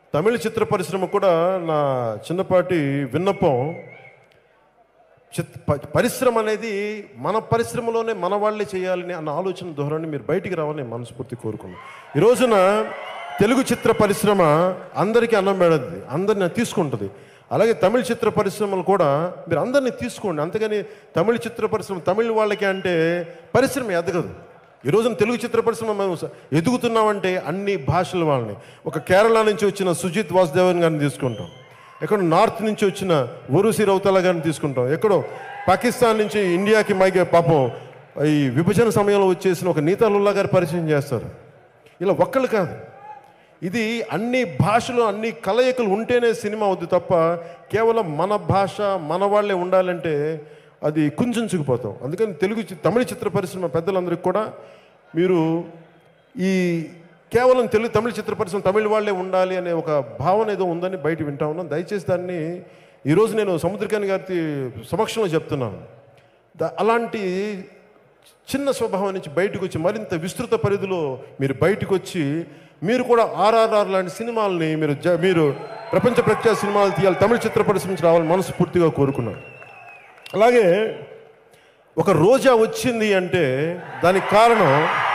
తమిళ చిత్ర పరిశ్రమ కూడా నా చిన్నపాటి విన్నపం చిత్ ప- పరిశ్రమ అనేది మన పరిశ్రమలోనే మన వాళ్ళే చేయాలని అన్న ఆలోచన ధోరణి మీరు బయటికి రావాలని నేను మనస్ఫూర్తి కోరుకున్నాను ఈ రోజున తెలుగు చిత్ర పరిశ్రమ అందరికీ అన్నం పెడద్ది అందరిని తీసుకుంటుంది అలాగే తమిళ చిత్ర పరిశ్రమలు కూడా మీరు అందరినీ తీసుకోండి అంతేగాని తమిళ చిత్ర పరిశ్రమ తమిళ వాళ్ళకి అంటే పరిశ్రమ ఎదగదు ఈ రోజున తెలుగు చిత్ర పరిశ్రమ మేము స- ఎదుగుతున్నామంటే అన్ని భాషల వాళ్ళని ఒక కేరళ నుంచి వచ్చిన సుజిత్ వాసుదేవన్ గారిని తీసుకుంటాం ఎక్కడో నార్త్ నుంచి వచ్చిన ఒరుసి రౌతల గారిని తీసుకుంటాం ఎక్కడో పాకిస్తాన్ నుంచి ఇండియాకి మైగే పాపం ఈ విభజన సమయంలో వచ్చేసిన ఒక నీతాలుల్లా గారి పరిచయం చేస్తారు ఇలా ఒక్కళ్ళు కాదు ఇది అన్ని భాషలు అన్ని కలయికలు ఉంటేనే సినిమా అవుద్ది తప్ప కేవలం మన భాష మన వాళ్ళే ఉండాలంటే అది కుంచుకుపోతాం అందుకని తెలుగు చి- తమిళ చిత్ర పరిశ్రమ పెద్దలందరికీ కూడా మీరు ఈ కేవలం తెలుగు తమిళ చిత్ర పరిశ్రమ తమిళ వాళ్ళే ఉండాలి అనే ఒక భావన ఏదో ఉందని బయట వింటా ఉన్నాం దయచేసి దాన్ని ఈరోజు నేను సముద్రకాని గారి సమక్షంలో చెప్తున్నాను దా- అలాంటి చిన్న స్వభావం నుంచి బయటకు వచ్చి మరింత విస్తృత పరిధిలో మీరు బయటకు వచ్చి మీరు కూడా ఆర్ఆర్ఆర్ లాంటి సినిమాలని మీరు జ- మీరు ప్రపంచ ప్రఖ్యాత సినిమాలు తీయాలి తమిళ చిత్ర పరిశ్రమ నుంచి రావాలని మనస్ఫూర్తిగా కోరుకున్నాను అలాగే ఒక రోజా వచ్చింది అంటే దానికి కారణం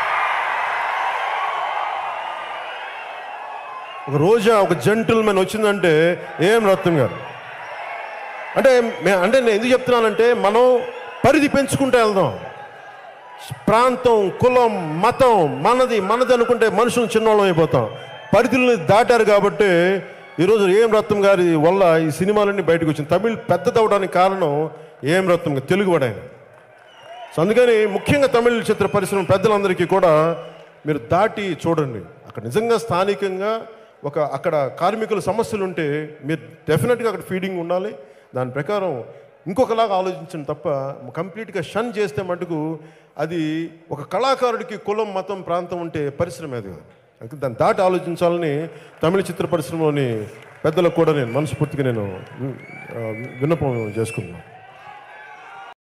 ఒక రోజా ఒక జెంటిల్మెన్ వచ్చిందంటే ఏం రత్నం గారు అంటే మే- అంటే నేను ఎందుకు చెప్తున్నానంటే మనం పరిధి పెంచుకుంటూ వెళ్దాం ప్రాంతం కులం మతం మనది మనది అనుకుంటే మనుషులు చిన్నోళ్ళం అయిపోతాం పరిధుల్ని దాటారు కాబట్టి ఈరోజు ఏం రత్నం గారి వల్ల ఈ సినిమాలన్నీ బయటకు వచ్చింది తమిళ్ పెద్దదవడానికి కారణం ఏం రత్నం గారు తెలుగువాడు ఆయన సో అందుకని ముఖ్యంగా తమిళ చిత్ర పరిశ్రమ పెద్దలందరికీ కూడా మీరు దాటి చూడండి అక్కడ నిజంగా స్థానికంగా ఒక అక్కడ కార్మికుల సమస్యలు ఉంటే మీరు డెఫినెట్గా అక్కడ ఫీడింగ్ ఉండాలి దాని ప్రకారం ఇంకొకలాగా ఆలోచించండి తప్ప కంప్లీట్గా షన్ చేస్తే మటుకు అది ఒక కళాకారుడికి కులం మతం ప్రాంతం ఉంటే పరిశ్రమ అది కాదు అందుకే దాన్ని దాటి ఆలోచించాలని తమిళ చిత్ర పరిశ్రమలోని పెద్దలకు కూడా నేను మనస్ఫూర్తిగా నేను ఆ, విన్నపం చేసుకున్నాను